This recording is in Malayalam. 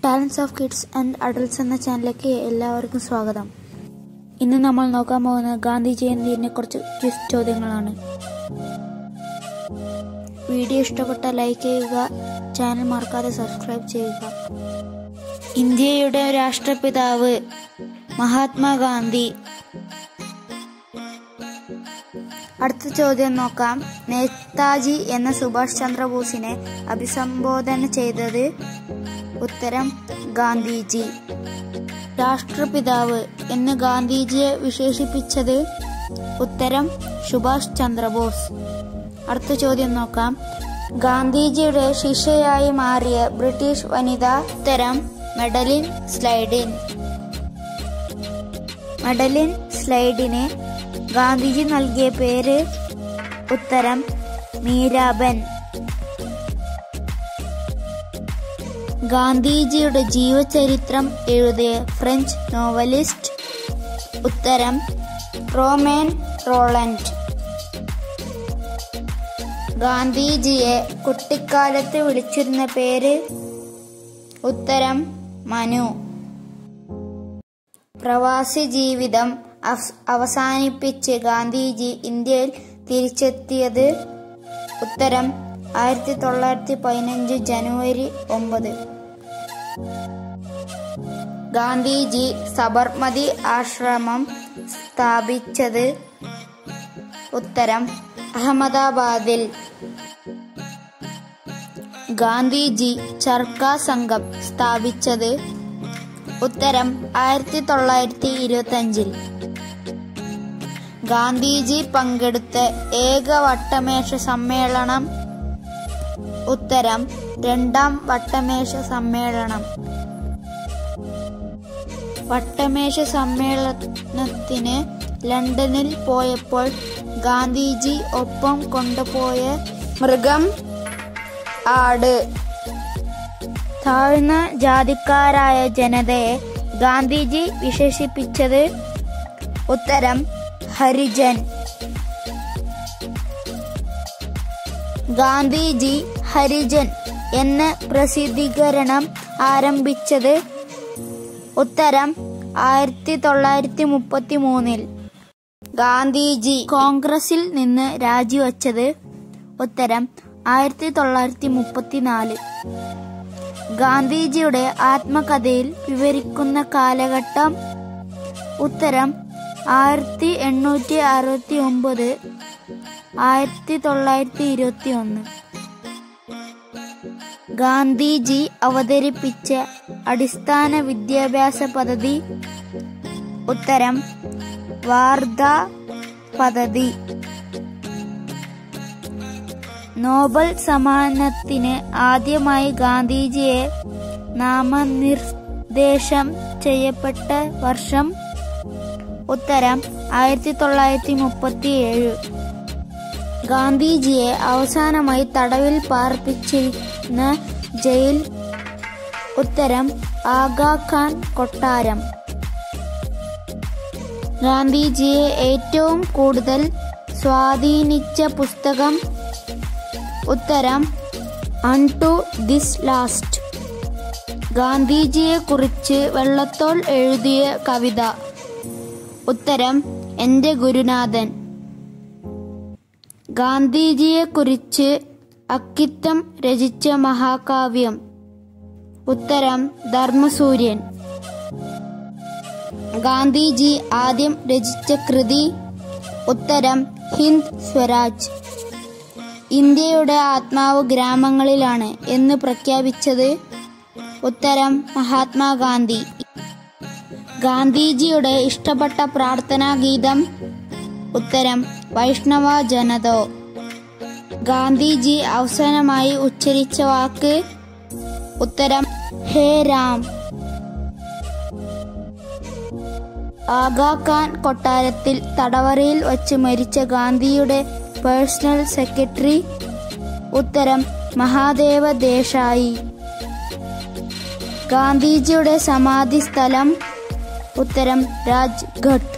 talents of kids and adults എന്ന ചാനലിലേക്ക് എല്ലാവർക്കും സ്വാഗതം ഇന്ന് നമ്മൾ നോക്കാൻ പോകുന്നത് ഗാന്ധി ജയന്തിനെ കുറച്ച് ക്വിസ് ചോദ്യങ്ങളാണ് വീഡിയോ ഇഷ്ടപ്പെട്ട ലൈക്ക് ചെയ്യുക ചാനൽ മറക്കാതെ സബ്സ്ക്രൈബ് ചെയ്യുക ഇന്ത്യയുടെ രാഷ്ട്രപിതാവ് മഹാത്മാഗാന്ധി അടുത്ത ചോദ്യം നോക്കാം നേതാജി എന്ന സുഭാഷ് ചന്ദ്രബോസിനെ അഭിസംബോധന ചെയ്തത് ഉത്തരം ഗാന്ധിജി രാഷ്ട്രപിതാവ് എന്ന് ഗാന്ധിജിയെ വിശേഷിപ്പിച്ചത് ഉത്തരം സുഭാഷ് ചന്ദ്രബോസ് അടുത്ത ചോദ്യം നോക്കാം ഗാന്ധിജിയുടെ ശിഷ്യയായി മാറിയ ബ്രിട്ടീഷ് വനിത ഉത്തരം മെഡലിൻ സ്ലൈഡിൻ മെഡലിൻ സ്ലൈഡിന് ഗാന്ധിജി നൽകിയ പേര് ഉത്തരം മീരാബൻ ഗാന്ധിജിയുടെ ജീവചരിത്രം എഴുതിയ ഫ്രഞ്ച് നോവലിസ്റ്റ് ഉത്തരം റോമൻ റോളൻഡ് ഗാന്ധിജിയെ കുട്ടിക്കാലത്ത് വിളിച്ചിരുന്ന പേര് ഉത്തരം മനു പ്രവാസി ജീവിതം അവസ്- അവസാനിപ്പിച്ച് ഗാന്ധിജി ഇന്ത്യയിൽ തിരിച്ചെത്തിയത് ഉത്തരം ആയിരത്തി തൊള്ളായിരത്തി പതിനഞ്ച് ജനുവരി ഒമ്പത് ഗാന്ധിജി സബർമതി ആശ്രമം സ്ഥാപിച്ചത് ഉത്തരം അഹമ്മദാബാദിൽ ഗാന്ധിജി ചർക്ക സംഘം സ്ഥാപിച്ചത് ഉത്തരം ആയിരത്തി തൊള്ളായിരത്തി ഇരുപത്തി അഞ്ചിൽ ഗാന്ധിജി പങ്കെടുത്ത ഏക വട്ടമേശ സമ്മേളനം ഉത്തരം രണ്ടാം വട്ടമേശ സമ്മേളനം വട്ടമേശ സമ്മേളനത്തിന് ലണ്ടനിൽ പോയപ്പോൾ ഗാന്ധിജി ഒപ്പം കൊണ്ടുപോയ മൃഗം ആട് താഴ്ന്ന ജാതിക്കാരായ ജനതയെ ഗാന്ധിജി വിശേഷിപ്പിച്ചത് ഉത്തരം ഹരിജൻ ഗാന്ധിജി ഹരിജൻ എന്ന പ്രസിദ്ധീകരണം ആരംഭിച്ചത് ഉത്തരം ആയിരത്തി തൊള്ളായിരത്തി മുപ്പത്തി മൂന്നിൽ ഗാന്ധിജി കോൺഗ്രസിൽ നിന്ന് രാജിവച്ചത് ഉത്തരം ആയിരത്തി തൊള്ളായിരത്തി മുപ്പത്തിനാല് ഗാന്ധിജിയുടെ ആത്മകഥയിൽ വിവരിക്കുന്ന കാലഘട്ടം ഉത്തരം ആയിരത്തി എണ്ണൂറ്റി അറുപത്തി ഒമ്പത് ആയിരത്തി തൊള്ളായിരത്തി ഇരുപത്തി ഒന്ന് ഗാന്ധിജി അവതരിപ്പിച്ച അടിസ്ഥാന വിദ്യാഭ്യാസ പദ്ധതി ഉത്തരം വാർധ പദ്ധതി നോബൽ സമ്മാനത്തിന് ആദ്യമായി ഗാന്ധിജിയെ നാമനിർദ്ദേശം ചെയ്യപ്പെട്ട വർഷം ഉത്തരം ആയിരത്തി തൊള്ളായിരത്തി മുപ്പത്തിയേഴ് ഗാന്ധിജിയെ അവസാനമായി തടവിൽ പാർപ്പിച്ചിരുന്ന ജയിൽ ഉത്തരം ആഗാ ഖാൻ കൊട്ടാരം ഗാന്ധിജിയെ ഏറ്റവും കൂടുതൽ സ്വാധീനിച്ച പുസ്തകം ഉത്തരം അൺ ടു ദിസ് ലാസ്റ്റ് ഗാന്ധിജിയെ കുറിച്ച് വെള്ളത്തോൾ എഴുതിയ കവിത ഉത്തരം എന്റെ ഗുരുനാഥൻ ഗാന്ധിജിയെക്കുറിച്ച് അക്കിത്തം രചിച്ച മഹാകാവ്യം ഉത്തരം ധർമ്മസൂര്യൻ ഗാന്ധിജി ആദ്യം രചിച്ച കൃതി ഉത്തരം ഹിന്ദ് സ്വരാജ് ഇന്ത്യയുടെ ആത്മാവ് ഗ്രാമങ്ങളിലാണ് എന്ന് പ്രഖ്യാപിച്ചത് ഉത്തരം മഹാത്മാഗാന്ധി ഗാന്ധിജിയുടെ ഇഷ്ടപ്പെട്ട പ്രാർത്ഥനാ ഗീതം ഉത്തരം വൈഷ്ണവ ജനതോ ഗാന്ധിജി അവസാനമായി ഉച്ചരിച്ച വാക്ക് ഉത്തരം ഹേ രാം ആഗാ ഖാൻ കൊട്ടാരത്തിൽ തടവറയിൽ വച്ച് മരിച്ച ഗാന്ധിയുടെ പേഴ്സണൽ സെക്രട്ടറി ഉത്തരം മഹാദേവ ദേശായി ഗാന്ധിജിയുടെ സമാധി സ്ഥലം ഉത്തരം രാജ്ഘട്ട്